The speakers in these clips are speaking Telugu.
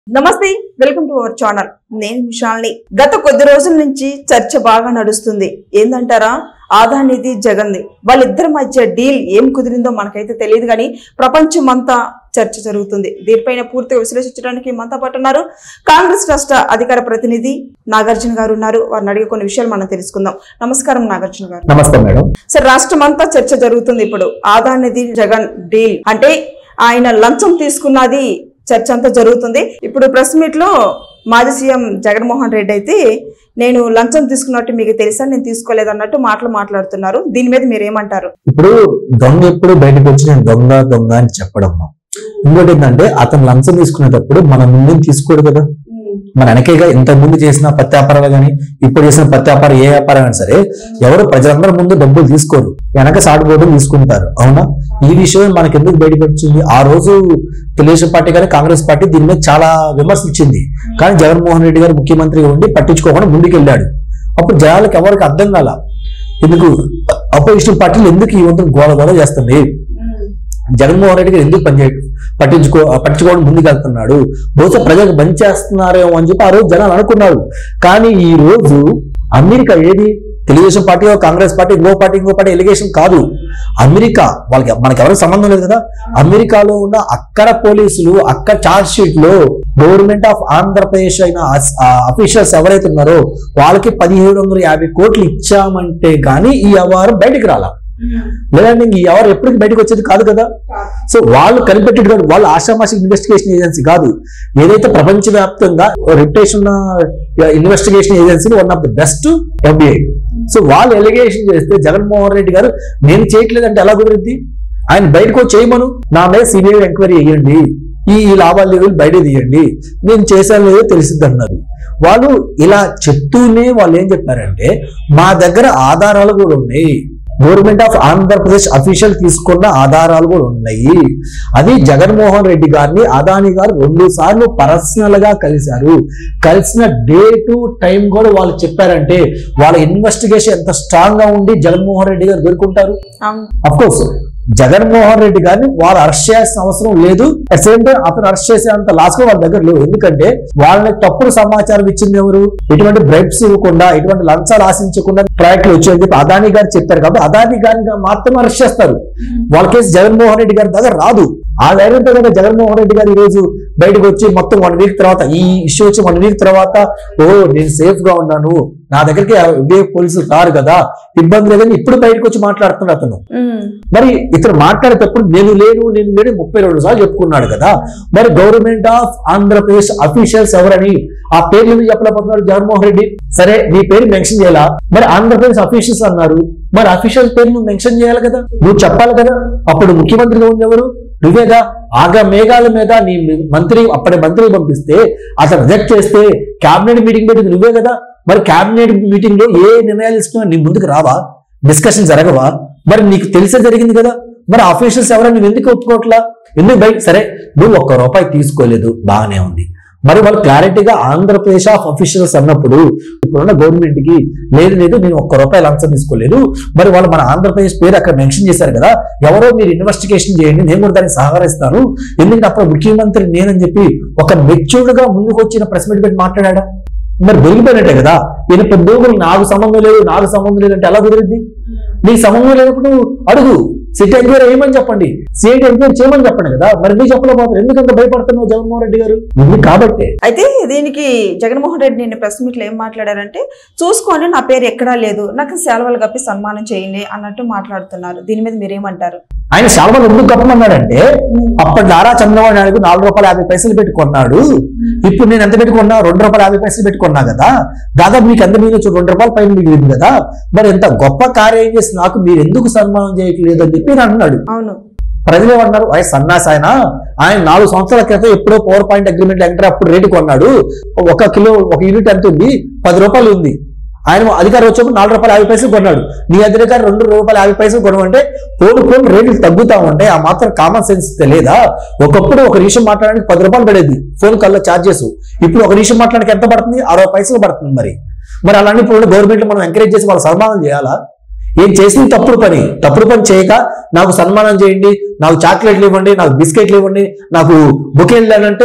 నమస్తే వెల్కమ్ టు అవర్ ఛానల్ నేను విశాల్ని గత కొద్ది రోజుల నుంచి చర్చ బాగా నడుస్తుంది ఏందంటారా ఆదానిది జగన్ది వాళ్ళిద్దరి మధ్య డీల్ ఏం కుదిరిందో మనకైతే తెలియదు కానీ ప్రపంచం అంతా చర్చ జరుగుతుంది దీనిపైన పూర్తిగా విశ్లేషించడానికి మనతో పాటు ఉన్నారు కాంగ్రెస్ రాష్ట్ర అధికార ప్రతినిధి నాగార్జున గారు ఉన్నారు వారిని అడిగే కొన్ని విషయాలు మనం తెలుసుకుందాం నమస్కారం నాగార్జున గారు నమస్తే మేడం సార్ రాష్ట్రం అంతా చర్చ జరుగుతుంది ఇప్పుడు ఆదానిది జగన్ డీల్ అంటే ఆయన లంచం తీసుకున్నది చర్చ అంతా జరుగుతుంది ఇప్పుడు ప్రెస్ మీట్ లో మాజీ సీఎం జగన్మోహన్ రెడ్డి అయితే నేను లంచం తీసుకున్నట్టు మీకు తెలుసా నేను తీసుకోలేదు అన్నట్టు మాటలు మాట్లాడుతున్నారు దీని మీద మీరు ఏమంటారు ఇప్పుడు దొంగ ఎప్పుడు బయటకు వచ్చి నేను దొంగ దొంగ అని చెప్పడం ఇంకోటి ఏంటంటే అతను లంచం తీసుకునేటప్పుడు మన ముందు తీసుకోడు కదా మన వెనకేగా ఇంత ముందు చేసిన పత్తి వ్యాపారాలు కానీ ఇప్పుడు చేసిన పత్తి వ్యాపారం ఏ వ్యాపారం అయినా సరే ఎవరు ప్రజలందరి ముందు డబ్బులు తీసుకోరు వెనక సాటుబోటు తీసుకుంటారు అవునా ఈ విషయం మనకి ఎందుకు బయటపడుతుంది ఆ రోజు తెలుగుదేశం పార్టీ కానీ కాంగ్రెస్ పార్టీ దీని మీద చాలా విమర్శలు ఇచ్చింది కానీ జగన్మోహన్ రెడ్డి గారు ముఖ్యమంత్రిగా ఉండి పట్టించుకోకుండా ముందుకెళ్ళాడు అప్పుడు జనాలకు ఎవరికి అర్థం కాల ఎందుకు అపోజిషన్ పార్టీలు ఎందుకు ఈ వంతు గోల గోల చేస్తుంది జగన్మోహన్ రెడ్డి గారు ఎందుకు పనిచే పట్టించుకో పట్టించుకోవడం ముందుకు వెళ్తున్నాడు బహుశా ప్రజలకు బంద్ చేస్తున్నారేమో అని చెప్పి ఆ రోజు జనాలు అనుకున్నారు కానీ ఈ రోజు అమెరికా ఏది తెలుగుదేశం పార్టీ కాంగ్రెస్ పార్టీ ఇంకో పార్టీ ఇంకో పార్టీ ఎలిగేషన్ కాదు అమెరికా వాళ్ళకి మనకి ఎవరికి సంబంధం లేదు కదా అమెరికాలో ఉన్న అక్కడ పోలీసులు అక్కడ చార్జ్ షీట్ లో గవర్నమెంట్ ఆఫ్ ఆంధ్రప్రదేశ్ అయిన అఫీషియల్స్ ఎవరైతే ఉన్నారో వాళ్ళకి పదిహేడు వందల యాభై కోట్లు ఇచ్చామంటే గానీ ఈ వ్యవహారం బయటికి రాలా లేదంటే ఇంక ఎవరు ఎప్పటికి బయటకు వచ్చేది కాదు కదా సో వాళ్ళు కనిపెట్టేది కాదు వాళ్ళు ఆషామాషి ఇన్వెస్టిగేషన్ ఏజెన్సీ కాదు ఏదైతే ప్రపంచవ్యాప్తంగా reputation investigation agency one of the best FBI so వాళ్ళు ఎలిగేషన్ చేస్తే జగన్మోహన్ రెడ్డి గారు నేను చేయట్లేదంటే ఎలా కుదిరింది ఆయన బయటకు వచ్చి చేయమను నా మీద సిబిఐ ఎంక్వైరీ చేయండి ఈ ఈ లావాదేవీలు బయట తీయండి నేను చేశాను లేదో తెలిసిద్ది అన్నారు వాళ్ళు ఇలా చెప్తూనే వాళ్ళు ఏం చెప్పారంటే మా దగ్గర ఆధారాలు కూడా ఉన్నాయి గవర్నమెంట్ ఆఫ్ ఆంధ్రప్రదేశ్ అఫీషియల్ తీసుకున్న ఆధారాలు కూడా ఉన్నాయి అది జగన్మోహన్ రెడ్డి గారిని అదాని గారు రెండు సార్లు పర్సనల్ గా కలిశారు కలిసిన డే టు టైం కూడా వాళ్ళు చెప్పారంటే వాళ్ళ ఇన్వెస్టిగేషన్ ఎంత స్ట్రాంగ్ గా ఉండి జగన్మోహన్ రెడ్డి గారు దొరుకుంటారు అవును అఫ్ కోర్స్ జగన్మోహన్ రెడ్డి గారిని వాళ్ళు అరెస్ట్ చేయాల్సిన అవసరం లేదు అట్ సేమ్ టైం అతను అరెస్ట్ చేసేంత లాస్ వాళ్ళ దగ్గర లేవు ఎందుకంటే వాళ్ళకి తప్పుడు సమాచారం ఇచ్చింది ఎవరు ఎటువంటి బ్రైబ్స్ ఇవ్వకుండా ఎటువంటి లంచాలు ఆశించకుండా ప్రాజెక్టులు వచ్చాయని చెప్పి అదాని గారు చెప్పారు కాబట్టి అదాని గారిని మాత్రమే అరెస్ట్ చేస్తారు వాళ్ళ కేసు జగన్మోహన్ రెడ్డి గారి దగ్గర రాదు ఆ ధైర్యంతో కదా జగన్మోహన్ రెడ్డి గారు ఈ రోజు బయటకు వచ్చి మొత్తం వన్ వీక్ తర్వాత ఈ ఇష్యూ వచ్చి వన్ వీక్ తర్వాత ఓ నేను సేఫ్ గా ఉన్నాను నా దగ్గరికి ఇదే పోలీసులు రారు కదా ఇబ్బంది లేదని ఇప్పుడు బయటకు వచ్చి మాట్లాడుతున్నాడు అతను ఉమ్. మరి ఇతను మాట్లాడేటప్పుడు నేను లేను నేను లేని ముప్పై రెండు సార్లు చెప్పుకున్నాడు కదా మరి గవర్నమెంట్ ఆఫ్ ఆంధ్రప్రదేశ్ అఫీషియల్స్ ఎవరని ఆ పేర్లు ఎందుకు చెప్పలేకపోతున్నాడు జగన్మోహన్ రెడ్డి సరే నీ పేరు మెన్షన్ చేయాలా మరి ఆంధ్రప్రదేశ్ అఫీషియల్స్ అన్నారు మరి అఫీషియల్ పేరు నువ్వు మెన్షన్ చేయాలి కదా నువ్వు చెప్పాలి కదా అప్పుడు ముఖ్యమంత్రిగా ఉంది ఎవరు నువ్వేగా ఆగ మేఘాల మీద నీ మంత్రి అప్పటి మంత్రి పంపిస్తే అతను రిజెక్ట్ చేస్తే కేబినెట్ మీటింగ్ పెట్టింది నువ్వే కదా మరి కేబినెట్ మీటింగ్ లో ఏ నిర్ణయాలు ఇస్తున్నా నీ ముందుకు రావా డిస్కషన్ జరగవా మరి నీకు తెలిసే జరిగింది కదా మరి ఆఫీషియల్స్ ఎవరైనా నువ్వు ఎందుకు ఒప్పుకోవట్లా ఎందుకు బయట సరే నువ్వు ఒక్క రూపాయి తీసుకోలేదు బాగానే ఉంది మరి వాళ్ళు క్లారిటీగా ఆంధ్రప్రదేశ్ ఆఫ్ అఫీషియల్స్ అన్నప్పుడు ఇప్పుడున్న గవర్నమెంట్ కి లేదు లేదు నేను ఒక్క రూపాయి లంచం తీసుకోలేదు మరి వాళ్ళు మన ఆంధ్రప్రదేశ్ పేరు అక్కడ మెన్షన్ చేశారు కదా ఎవరో మీరు ఇన్వెస్టిగేషన్ చేయండి నేను కూడా దానికి సహకరిస్తాను ఎందుకంటే అప్పుడు ముఖ్యమంత్రి నేనని చెప్పి ఒక మెచ్యూర్డ్ గా ముందుకు వచ్చిన ప్రెస్ మీట్ పెట్టి మాట్లాడా మరి దొరికిపోయినట్టే కదా ఈయన పొద్దుగులు నాకు సంబంధం లేదు నాకు సంబంధం లేదంటే ఎలా కుదిరింది నీకు సంబంధం లేనప్పుడు అడుగు సిటీ ఎంక్వైరీ ఏమని చెప్పండి సిఐటి ఎంక్వైరీ చేయమని చెప్పండి కదా మరి ఎందుకు చెప్పలేకపోతారు ఎందుకంత భయపడుతున్నావు జగన్మోహన్ రెడ్డి గారు ఇది కాబట్టి అయితే దీనికి జగన్మోహన్ రెడ్డి నిన్న ప్రెస్ మీట్ లో ఏం మాట్లాడారంటే చూసుకోండి నా పేరు ఎక్కడా లేదు నాకు సెలవులు కప్పి సన్మానం చేయండి అన్నట్టు మాట్లాడుతున్నారు దీని మీద మీరేమంటారు ఆయన శాల్వాలు ఎందుకు కప్పమన్నాడంటే అప్పటి నారా చంద్రబాబు నాయుడు నాలుగు రూపాయల యాభై పైసలు పెట్టి కొన్నాడు ఇప్పుడు నేను ఎంత పెట్టి కొన్నా రెండు రూపాయల యాభై పైసలు పెట్టి కొన్నా కదా దాదాపు మీకు ఎంత మిగిలిన రెండు రూపాయల పైన మిగిలింది కదా మరి ఎంత గొప్ప కార్యం చేసి నాకు మీరు ఎందుకు సన్మానం చేయట్లేదు అని చెప్పి నేను అన్నాడు అవును ప్రజలు ఏమన్నారు ఆయన సన్నాస్ ఆయన ఆయన నాలుగు సంవత్సరాల క్రితం ఎప్పుడో పవర్ పాయింట్ అగ్రిమెంట్ ఎంటర్ అప్పుడు రేటు కొన్నాడు ఒక కిలో ఒక యూనిట్ ఎంత ఉంది పది రూపాయలు ఉంది ఆయన అధికారం వచ్చినప్పుడు నాలుగు రూపాయలు యాభై పైసలు కొన్నాడు నీ అధికారం రెండు రూపాయలు యాభై పైసలు కొనమంటే పోను పోను రేట్లు తగ్గుతా ఉంటాయి ఆ మాత్రం కామన్ సెన్స్ తెలియదా ఒకప్పుడు ఒక నిమిషం మాట్లాడడానికి పది రూపాయలు పడేది ఫోన్ కల్లా ఛార్జెస్ ఇప్పుడు ఒక నిమిషం మాట్లాడడానికి ఎంత పడుతుంది అరవై పైసలు పడుతుంది మరి మరి అలాంటి ఇప్పుడు గవర్నమెంట్ మనం ఎంకరేజ్ చేసి వాళ్ళు సన్మానం చేయాలా ఏం చేసింది తప్పుడు పని తప్పుడు పని చేయక నాకు సన్మానం చేయండి నాకు చాక్లెట్లు ఇవ్వండి నాకు బిస్కెట్లు ఇవ్వండి నాకు బుకేలు లేదంటే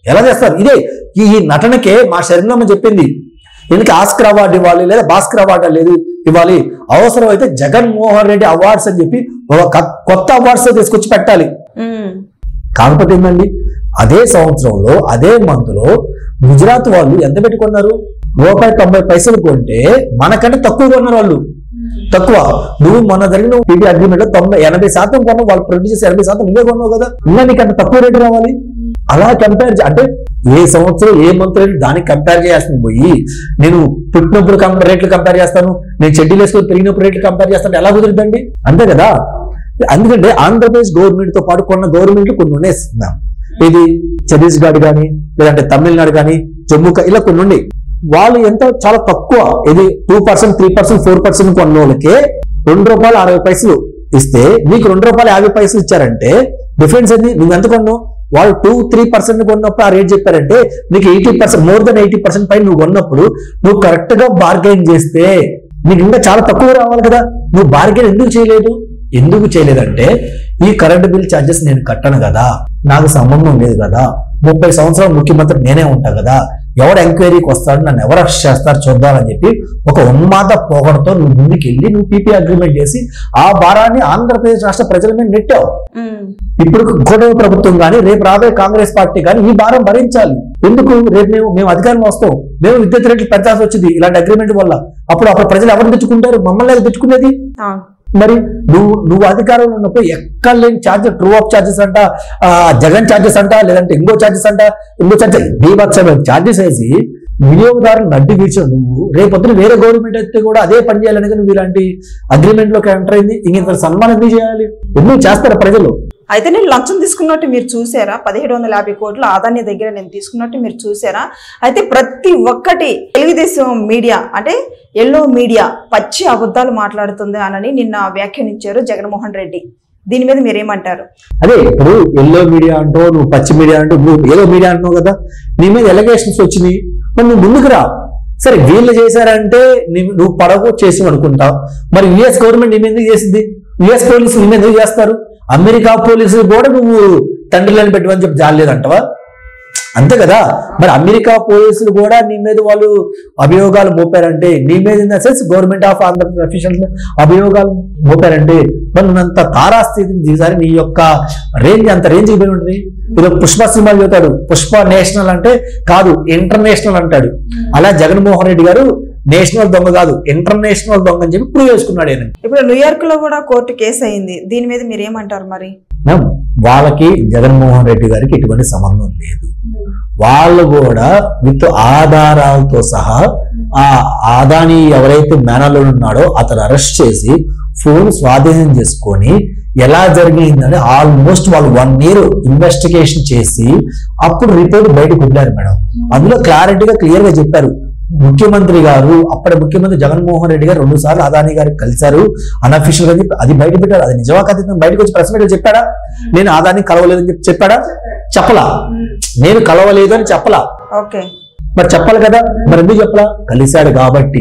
ఎలా చేస్తారు ఇదే ఈ ఈ నటనకే మా శరీరం చెప్పింది ఎందుకు ఆస్కర్ అవార్డు ఇవ్వాలి లేదా భాస్కర్ అవార్డు లేదు ఇవ్వాలి అవసరం అయితే జగన్మోహన్ రెడ్డి అవార్డ్స్ అని చెప్పి ఒక క- కొత్త అవార్డ్స్ తీసుకొచ్చి పెట్టాలి ఉమ్, కాకపోతే ఏంటండి అదే సంవత్సరంలో అదే మంత్ లో గుజరాత్ వాళ్ళు ఎంత పెట్టుకున్నారు రూపాయి తొంభై పైసలు కొంటే మనకంటే తక్కువ కొన్నారు వాళ్ళు తక్కువ నువ్వు మొన్న జరిగిన పీపీ అగ్రిమెంట్ లో తొంభై ఎనభై శాతం కొన్నావు వాళ్ళు ప్రొడ్యూస్ చేసి ఎనభై శాతం నువ్వే కొన్నావు కదా ఇంకా నీకు అంత తక్కువ రేటు రావాలి అలా కంపేర్ అంటే ఏ సంవత్సరం ఏ మంత్ రేటు దానికి కంపేర్ చేయాల్సింది పోయి నేను పుట్టినప్పుడు కం- రేట్లు కంపేర్ చేస్తాను నేను చెడ్డీలు వేసుకొని పెరిగినప్పుడు రేట్లు కంపేర్ చేస్తాను ఎలా కుదురుద్దండి అంతే కదా ఎందుకంటే ఆంధ్రప్రదేశ్ గవర్నమెంట్ తో పాటు కొన్న గవర్నమెంట్లు కొన్ని ఉన్నాయి మ్యామ్ ఇది ఛత్తీస్గఢ్ కానీ లేదంటే తమిళనాడు కానీ జమ్మూ కా- ఇలా కొన్ని ఉన్నాయి వాళ్ళు ఎంత చాలా తక్కువ ఇది two percent three percent four percent కొన్న వాళ్ళకే రెండు రూపాయలు అరవై పైసలు ఇస్తే నీకు రెండు రూపాయలు యాభై పైసలు ఇచ్చారంటే డిఫరెన్స్ ఏంది నువ్వు ఎంత కొన్నావు వాళ్ళు టూ త్రీ పర్సెంట్ కొన్నప్పుడు ఆ రేట్ చెప్పారంటే నీకు eighty percent more than eighty percent పైన నువ్వు కొన్నప్పుడు నువ్వు కరెక్ట్ గా బార్గెన్ చేస్తే నీకు ఇంకా చాలా తక్కువ రావాలి కదా నువ్వు బార్గెన్ ఎందుకు చేయలేదు ఎందుకు చేయలేదంటే ఈ కరెంట్ బిల్ ఛార్జెస్ నేను కట్టను కదా నాకు సంబంధం లేదు కదా ముప్పై సంవత్సరాలు ముఖ్యమంత్రి నేనే ఉంటా కదా ఎవడు ఎంక్వైరీకి వస్తాడు నన్ను ఎవరు అరెస్ట్ చేస్తారు చూద్దామని చెప్పి ఒక ఉన్మాద పోగడతో నువ్వు ముందుకెళ్ళి నువ్వు పీపీ అగ్రిమెంట్ చేసి ఆ భారాన్ని ఆంధ్రప్రదేశ్ రాష్ట్ర ప్రజల మీద నెట్టావు ఉమ్, ఇప్పుడు గొడవ ప్రభుత్వం కానీ రేపు రాబోయే కాంగ్రెస్ పార్టీ కానీ ఈ భారం భరించాలి ఎందుకు రేపు మేము మేము అధికారం వస్తాం మేము విద్యుత్ రేట్లు పెంచాల్సి వచ్చింది ఇలాంటి అగ్రిమెంట్ వల్ల అప్పుడు అప్పుడు ప్రజలు ఎవరు తెచ్చుకుంటారు మమ్మల్ని అది తెచ్చుకునేది అవును. మరి నువ్వు నువ్వు అధికారంలో ఉన్నప్పుడు ఎక్కడ లేని ఛార్జెస్ ట్రూ ఆఫ్ ఛార్జెస్ అంట ఆ, జగన్ ఛార్జెస్ అంట లేదంటే ఇంకో ఛార్జెస్ అంట ఇంకో ఛార్జెస్ బీభత్సమైన ఛార్జెస్ వేసి వినియోగదారులు నడ్డి వీర్చావు నువ్వు రేపొద్దున వేరే గవర్నమెంట్ అయితే కూడా అదే పని చేయాలని నువ్వు ఇలాంటి అగ్రిమెంట్ లోకి ఎంటర్ అయింది ఇంత సన్మానం ఎందుకు చేయాలి ఎందుకు చేస్తారు ప్రజలు అయితే నేను లంచం తీసుకున్నట్టు మీరు చూసారా పదిహేడు వందల యాభై కోట్ల ఆదాని దగ్గర నేను తీసుకున్నట్టు మీరు చూసారా అయితే ప్రతి ఒక్కటి తెలుగుదేశం మీడియా అంటే ఎల్లో మీడియా పచ్చి అబద్ధాలు మాట్లాడుతుంది అని నిన్న వ్యాఖ్యానించారు జగన్మోహన్ రెడ్డి దీని మీద మీరేమంటారు అదే ఇప్పుడు ఎల్లో మీడియా అంటూ నువ్వు పచ్చి మీడియా అంటూ నువ్వు ఏదో మీడియా అంటున్నావు కదా నీ మీద ఎలిగేషన్స్ వచ్చినాయి మరి నువ్వు ముందుకు రా సరే వీళ్ళు చేశారంటే నీ- నువ్వు పడకు చేసి అనుకుంటావు మరి యుఎస్ గవర్నమెంట్ నీ మీద ఎందుకు చేసింది యుఎస్ పోలీసులు నీ మీద ఎందుకు చేస్తారు అమెరికా పోలీసులు కూడా నువ్వు తండ్రిలను పెట్టమని చెప్పి జాలేదంటవా అంతే కదా మరి అమెరికా పోలీసులు కూడా నీ మీద వాళ్ళు అభియోగాలు మోపారంటే నీ మీద in the sense government of Andhra Pradesh officials అభియోగాలు మోపారంటే మరి నువ్వు అంత తారాస్థితిని దిగారి నీ యొక్క రేంజ్ అంత రేంజ్ పోయి ఉంటుంది ఇప్పుడు పుష్ప సినిమాలు చెబుతాడు పుష్ప నేషనల్ అంటే కాదు ఇంటర్నేషనల్ అంటాడు అలా జగన్మోహన్ రెడ్డి గారు నేషనల్ దొంగ కాదు ఇంటర్నేషనల్ దొంగ అని చెప్పి ప్రూవ్ చేసుకున్నాడు ఆయన ఇప్పుడు న్యూయార్క్ లో కూడా కోర్టు కేసు అయింది దీని మీద మీరు ఏమంటారు మరి మ్యామ్, వాళ్ళకి జగన్మోహన్ రెడ్డి గారికి ఎటువంటి సంబంధం లేదు వాళ్ళు కూడా విత్ ఆధారాలతో సహా ఆ ఆదాని ఎవరైతే మేనల్లో ఉన్నాడో అతను అరెస్ట్ చేసి ఫోన్ స్వాధీనం చేసుకొని ఎలా జరిగిందని ఆల్మోస్ట్ వాళ్ళు వన్ ఇయర్ ఇన్వెస్టిగేషన్ చేసి అప్పుడు రిపోర్ట్ బయటకు వదిలారు మేడం అందులో క్లారిటీగా క్లియర్ గా చెప్పారు ముఖ్యమంత్రి గారు అప్పటి ముఖ్యమంత్రి జగన్మోహన్ రెడ్డి గారు రెండు సార్లు అదాని గారు కలిశారు అన్అఫీషియల్ గా చెప్పి అది బయట పెట్టారు అది నిజమా కథ బయటకు వచ్చి ప్రెస్ మీట్ చెప్పాడా నేను ఆదాని కలవలేదని చెప్పి చెప్పాడా చెప్పలా నేను కలవలేదు అని చెప్పలా ఓకే మరి చెప్పాలి కదా మరి ఎందుకు చెప్పలా కలిశాడు కాబట్టి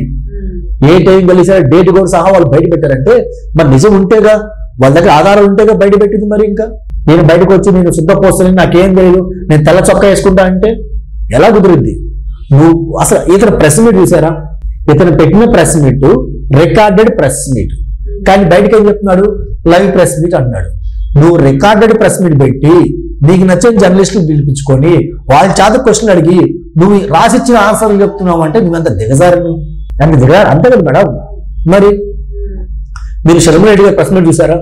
ఏ టైం కలిశాడు డేట్ కూడా సహా వాళ్ళు బయట పెట్టారంటే మరి నిజం ఉంటేగా వాళ్ళ దగ్గర ఆధారం ఉంటేగా బయట పెట్టింది మరి ఇంకా నేను బయటకు వచ్చి నేను శుద్ధ పోస్తాను నాకేం తెలియదు నేను తెల్ల చొక్కా వేసుకుంటా అంటే ఎలా కుదురుద్ది నువ్వు అసలు ఇతను ప్రెస్ మీట్ చూసారా ఇతను పెట్టిన press meet recorded press meet కానీ బయటకు ఏం చెప్తున్నాడు లైవ్ ప్రెస్ మీట్ అంటున్నాడు నువ్వు రికార్డెడ్ ప్రెస్ మీట్ పెట్టి నీకు నచ్చిన జర్నలిస్టులు పిలిపించుకొని వాళ్ళ చేత క్వశ్చన్ అడిగి నువ్వు రాసిచ్చిన ఆన్సర్లు చెప్తున్నావు అంటే నువ్వెంత దిగజారు నువ్వు అంటే దిగజారు అంతే కదా మేడం మరి మీరు శర్మరెడ్డి గారి ప్రెస్ మీట్ చూసారా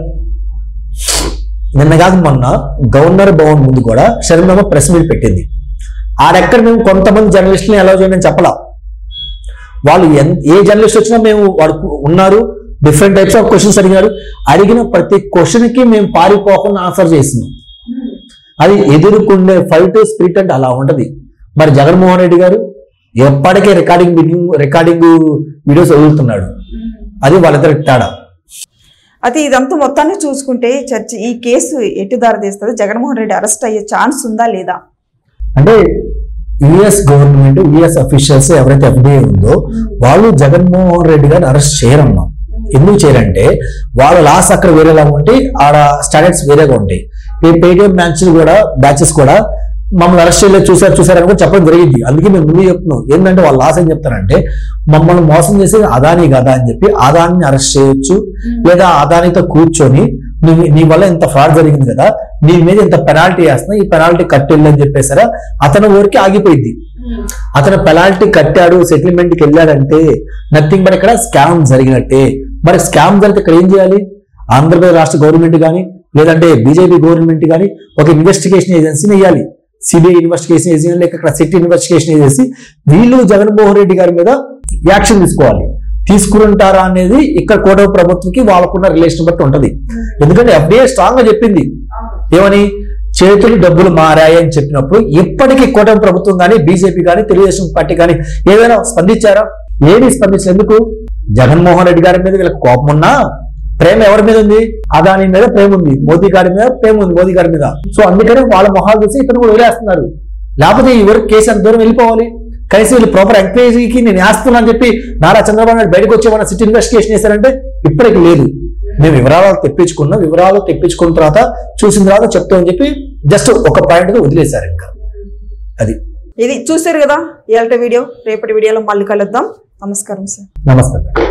నిన్న కాక మొన్న గవర్నర్ భవన్ ముందు కూడా శర్మ ప్రెస్ మీట్ పెట్టింది ఆడెక్కడ మేము కొంతమంది జర్నలిస్టులను ఎలా చేయండి అని చెప్పలా వాళ్ళు ఎన్- ఏ జర్నలిస్ట్ వచ్చినా మేము వాడు ఉన్నారు డిఫరెంట్ టైప్స్ ఆఫ్ క్వశ్చన్స్ అడిగారు అడిగిన ప్రతి క్వశ్చన్ కి మేము పారిపోకుండా ఆన్సర్ చేసినాం అది ఎదుర్కొండే ఫైట్ స్పిరిట్ అంటే అలా ఉంటది మరి జగన్మోహన్ రెడ్డి గారు ఎప్పటికే రికార్డింగ్ మీటింగ్ రికార్డింగ్ వీడియోస్ వదులుతున్నాడు అది వాళ్ళిద్దరికి తేడా అయితే ఇదంతా మొత్తాన్ని చూసుకుంటే చర్చ ఈ కేసు ఎటు దారి తీస్తుంది జగన్మోహన్ రెడ్డి అరెస్ట్ అయ్యే ఛాన్స్ ఉందా లేదా అంటే యుఎస్ గవర్నమెంట్ యుఎస్ అఫీషియల్స్ ఎవరైతే ఎఫ్డిఐ ఉందో వాళ్ళు జగన్మోహన్ రెడ్డి గారిని అరెస్ట్ చేయరమ్మా ఎందుకు చేయరంటే వాళ్ళ లాస్ అక్కడ వేరేలా ఉంటాయి ఆడ స్టాండర్డ్స్ వేరేగా ఉంటాయి ఈ పేటిఎం బ్యాచెస్ కూడా బ్యాచెస్ కూడా మమ్మల్ని అరెస్ట్ చేయలేదు చూసారు చూసారు అని కూడా చెప్పడం జరిగింది అందుకే మేము ముందు చెప్తున్నాం ఏంటంటే వాళ్ళు లాస్ ఏం చెప్తారంటే మమ్మల్ని మోసం చేసేది అదాని కదా అని చెప్పి అదానిని అరెస్ట్ చేయొచ్చు లేదా అదానితో కూర్చొని నీ నీ వల్ల ఇంత ఫ్రాడ్ జరిగింది కదా నీ మీద ఇంత పెనాల్టీ వేస్తున్నా ఈ పెనాల్టీ కట్టెళ్ళు అని చెప్పేసారా అతని ఊరికి ఆగిపోయింది అతను పెనాల్టీ కట్టాడు సెటిల్మెంట్ కి వెళ్ళాడంటే నథింగ్ బట్ ఇక్కడ స్కామ్ జరిగినట్టే మరి స్కామ్ జరిగితే ఇక్కడ ఏం చేయాలి ఆంధ్రప్రదేశ్ రాష్ట్ర గవర్నమెంట్ కానీ లేదంటే బీజేపీ గవర్నమెంట్ కానీ ఒక ఇన్వెస్టిగేషన్ ఏజెన్సీని వేయాలి సిబిఐ ఇన్వెస్టిగేషన్ ఏజెన్సీ లేక ఇక్కడ సిటీ ఇన్వెస్టిగేషన్ ఏజెన్సీ వీళ్ళు జగన్మోహన్ రెడ్డి గారి మీద యాక్షన్ తీసుకోవాలి తీసుకుంటారా అనేది ఇక్కడ కూటమి ప్రభుత్వంకి వాళ్ళకున్న రిలేషన్ బట్టి ఉంటది ఎందుకంటే ఎఫ్డిఏ స్ట్రాంగ్ గా చెప్పింది ఏమని చేతులు డబ్బులు మారాయి అని చెప్పినప్పుడు ఇప్పటికీ కూటమి ప్రభుత్వం కానీ బీజేపీ కానీ తెలుగుదేశం పార్టీ కానీ ఏదైనా స్పందించారా ఏమీ స్పందించలేదు ఎందుకు జగన్మోహన్ రెడ్డి గారి మీద వీళ్ళకి కోపం ఉన్నా ప్రేమ ఎవరి మీద ఉంది అదాని మీద ప్రేమ ఉంది మోదీ గారి మీద ప్రేమ ఉంది మోదీ గారి మీద సో అందుకనే వాళ్ళ మొహాలు చూసి ఇతను కూడా వదిలేస్తున్నారు లేకపోతే ఈ వరకు కేసు అంత దూరం వెళ్ళిపోవాలి కనీసం వీళ్ళు ప్రాపర్ ఎంక్వైరీకి నేను వేస్తున్నా అని చెప్పి నారా చంద్రబాబు నాయుడు బయటకు వచ్చి మన సిటీ ఇన్వెస్టిగేషన్ చేశారంటే ఇప్పటికి లేదు మేము వివరాలు తెప్పించుకున్నాం వివరాలు తెప్పించుకున్న తర్వాత చూసిన తర్వాత చెప్తామని చెప్పి జస్ట్ ఒక పాయింట్ వదిలేశారు ఇంకా అది ఇది చూసారు కదా ఇవాళ వీడియో రేపటి వీడియోలో మళ్ళీ కలుద్దాం నమస్కారం సార్ నమస్తే